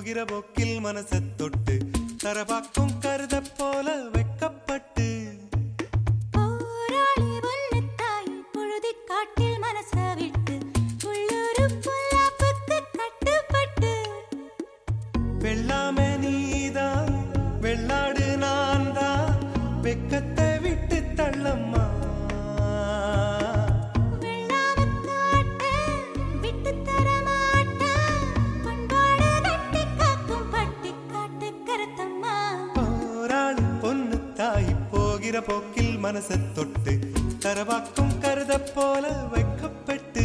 போகிற போக்கில் மனச தொட்டு தரபாக்கும் கருத போல வெக்கப்பட்டு போராளி பொண்ணு தாய் பொழுதி காட்டில் மனச விட்டு உள்ளூரு பொல்லாப்புக்கு கட்டுப்பட்டு வெள்ளாம நீதான் வெள்ளாடு நான் தான் வெக்கத்தை விட்டு தள்ளம்மா வெள்ளாம காட்ட விட்டு தர மாட்டேன் பண்பாடு கட்டி காக்கும் பட்டி காட்டு கருத்தம்மா போராளி பொண்ணு தாய் போகிற போக்கில் மனச தொட்டு தரவாக்கும் கருத போல வைக்கப்பட்டு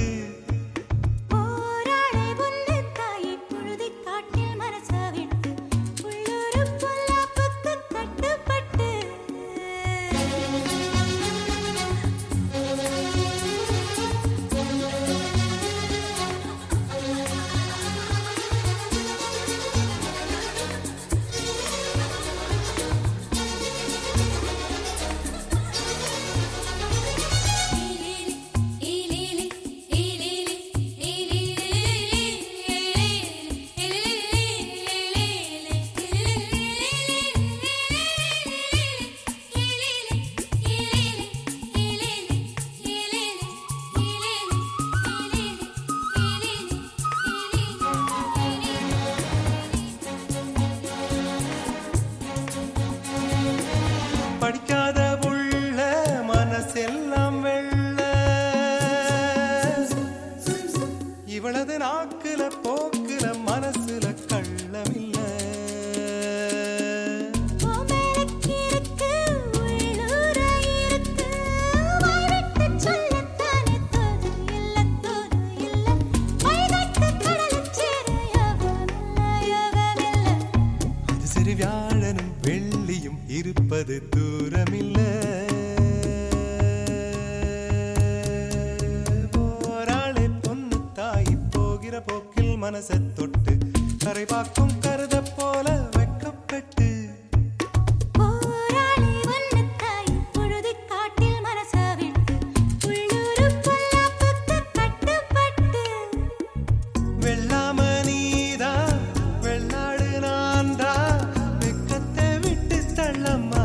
போராளி பொண்ணு தாய் பொழுதி காட்டில் மனச விட்டு உள்ளூரு பொல்லாப்புக்கு கட்டுப்பட்டு படிக்காத உள்ள மனசெல்லாம் வெள்ள இவளது நாக்குல போக்குல மனசுல கள்ளமில்ல ஓமேலக்கிருக்கு உள்ளூர இருக்கு வாய்விட்டு சொல்லத்தானே தோது இல்ல தோது இல்ல வைகட்டு கடலுச் சேர யோகமில்ல யோகமில்ல அது சிறு வியாழனும் வெள்ளியும் இருப்பது தூரமில்ல போராளே பொண்ணு தாய் போகிற போக்கில் மனச தொட்டு கரை பார்க்கும் கருத போல வெக்கப்பட்டு போராளி ஒன்னு தாய் பொழுதி காட்டில் மனச விட்டு உள்ளூரு பொல்லாப்புக்கு கட்டுப்பட்டு வெள்ளாம நீதா வெள்ளாடு நான்தா வெக்கத்தை விட்டு தள்ளம்மா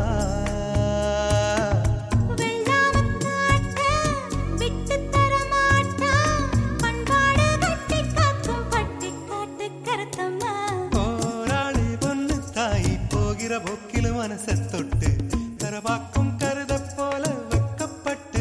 வெள்ளாம காட்ட விட்டு தர மாட்டா பண்பாடு கட்டி காக்கும் பட்டி காட்டு கருத்தம்மா போராளி பொண்ணு தாய் போகிற போக்கில் மனச தொட்டு தரவாக்கும் கருத போல வெக்கப்பட்டு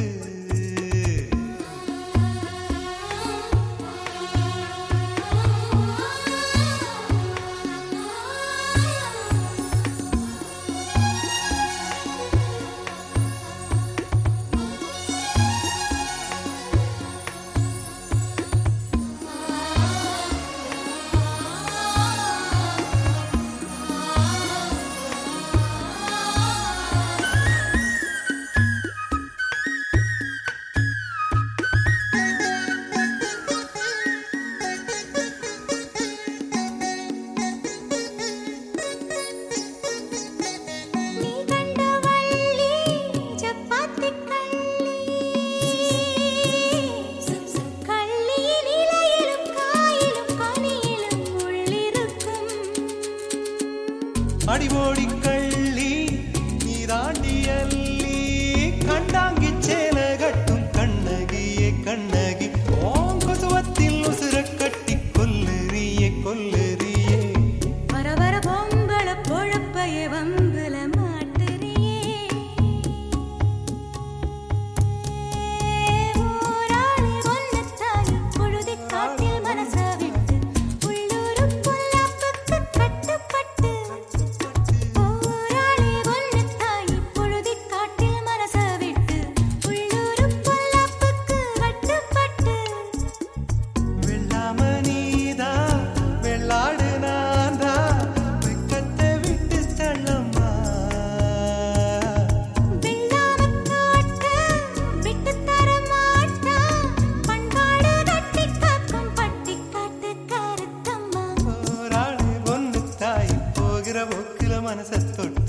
நீ கண்ட வள்ளி சப்பாத்தி கள்ளி கள்ளியின் இலையிலும் காயிலும் கனியிலும் உள்ளிருக்கும் அடிவோடி கள்ளி நீராண்டி அள்ளி கண்டாங்கி சேல கட்டும் கண்ணகியே கண்ணகி ஓம் கொசுவத்தில் உசுர கட்டி கொல்லுறியே கொல்லுறியே வர வர பொம்பள பொழப்பைய வம்புல மாட்டுறியே ஊராளி ஒன்னு தாய் பொழுதி காட்டில் மனச விட்டு உள்ளூரு பொல்லாப்புக்கு கட்டுப்பட்டு ஊராளி ஒன்னு தாய் பொழுதி காட்டில் மனச விட்டு உள்ளூரு பொல்லாப்புக்கு கட்டுப்பட்டு வெள்ளாம நீதா வெள்ளாடு நான்தா வெக்கத்தை விட்டு தள்ளம்மா வெள்ளாம காட்ட விட்டு தர மாட்டா பண்பாடு கட்டி காக்கும் பட்டி காட்டு கருத்தம்மா போராளி ஒன்னு தாய் போகிற போக்கில மனச தொட்டு